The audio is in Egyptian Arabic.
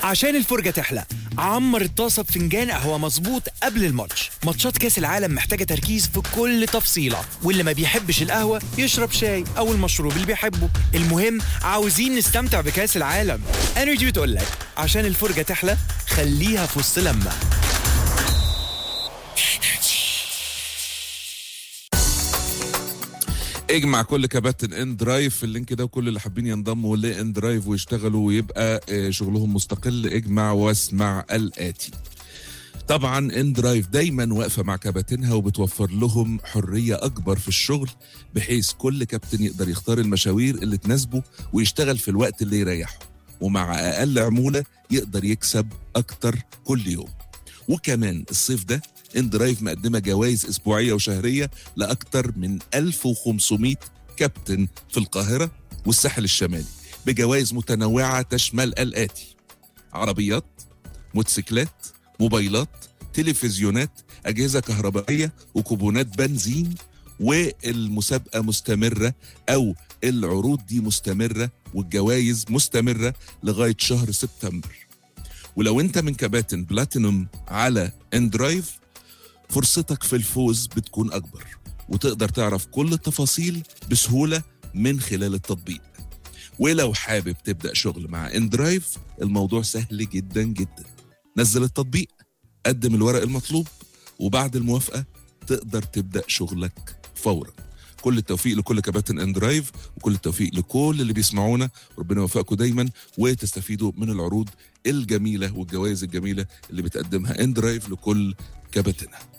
عشان الفرجة تحلى عمر الطاسة بفنجان قهوة مظبوط قبل الماتش ماتشات كاس العالم محتاجة تركيز في كل تفصيلة واللي ما بيحبش القهوة يشرب شاي أو المشروب اللي بيحبه المهم عاوزين نستمتع بكاس العالم انرجي بتقول لك عشان الفرجة تحلى خليها في وسط لما اجمع كل كباتن ان درايف في اللينك ده وكل اللي حابين ينضموا لان درايف ويشتغلوا ويبقى آه، شغلهم مستقل اجمع واسمع الاتي طبعا ان درايف دايما واقفه مع كباتنها وبتوفر لهم حريه اكبر في الشغل بحيث كل كابتن يقدر يختار المشاوير اللي تناسبه ويشتغل في الوقت اللي يريحه ومع اقل عموله يقدر يكسب اكتر كل يوم وكمان الصيف ده ان درايف مقدمه جوائز اسبوعيه وشهريه لاكثر من 1500 كابتن في القاهره والساحل الشمالي بجوائز متنوعه تشمل الاتي عربيات موتوسيكلات موبايلات تلفزيونات اجهزه كهربائيه وكوبونات بنزين والمسابقه مستمره او العروض دي مستمره والجوائز مستمره لغايه شهر سبتمبر ولو انت من كباتن بلاتينوم على اندرايف فرصتك في الفوز بتكون اكبر وتقدر تعرف كل التفاصيل بسهوله من خلال التطبيق ولو حابب تبدا شغل مع اندرايف الموضوع سهل جدا جدا نزل التطبيق قدم الورق المطلوب وبعد الموافقه تقدر تبدا شغلك فورا كل التوفيق لكل كباتن اندرايف وكل التوفيق لكل اللي بيسمعونا ربنا يوفقكم دايما وتستفيدوا من العروض الجميله والجوائز الجميله اللي بتقدمها اندرايف لكل كباتنها